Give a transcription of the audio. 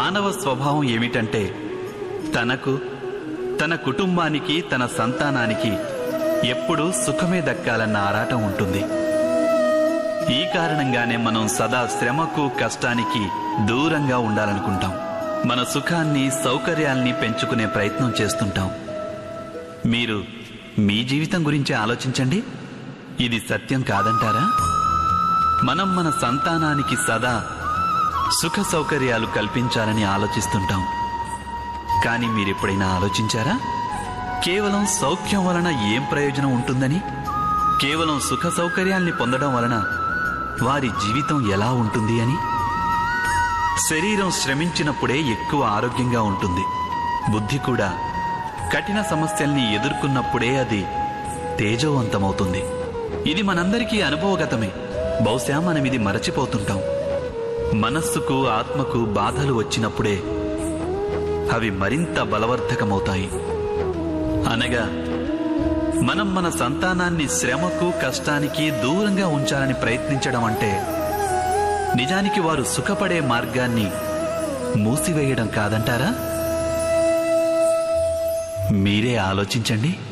మానవ స్వభావం ఏమిటంటే తనకు తన కుటుంబానికి తన సంతానానికి ఎప్పుడూ సుఖమే దక్కాలన్న ఆరాటం ఉంటుంది ఈ కారణంగానే మనం సదా శ్రమకు కష్టానికి దూరంగా ఉండాలనుకుంటాం మన సుఖాన్ని సౌకర్యాల్ని పెంచుకునే ప్రయత్నం చేస్తుంటాం మీరు మీ జీవితం గురించి ఆలోచించండి ఇది సత్యం కాదంటారా మనం మన సంతానానికి సదా సుఖ సౌకర్యాలు కల్పించాలని ఆలోచిస్తుంటాం కానీ మీరెప్పుడైనా ఆలోచించారా కేవలం సౌఖ్యం వలన ఏం ప్రయోజనం ఉంటుందని కేవలం సుఖ సౌకర్యాల్ని పొందడం వలన వారి జీవితం ఎలా ఉంటుంది అని శరీరం శ్రమించినప్పుడే ఎక్కువ ఆరోగ్యంగా ఉంటుంది బుద్ధి కూడా కఠిన సమస్యల్ని ఎదుర్కొన్నప్పుడే అది తేజోవంతమవుతుంది ఇది మనందరికీ అనుభవగతమే బహుశా మనం ఇది మరచిపోతుంటాం మనస్సుకు ఆత్మకు బాధలు వచ్చినప్పుడే అవి మరింత బలవర్ధకమవుతాయి అనగా మనం మన సంతానాన్ని శ్రమకు కష్టానికి దూరంగా ఉంచాలని ప్రయత్నించడం అంటే నిజానికి వారు సుఖపడే మార్గాన్ని మూసివేయడం కాదంటారా మీరే ఆలోచించండి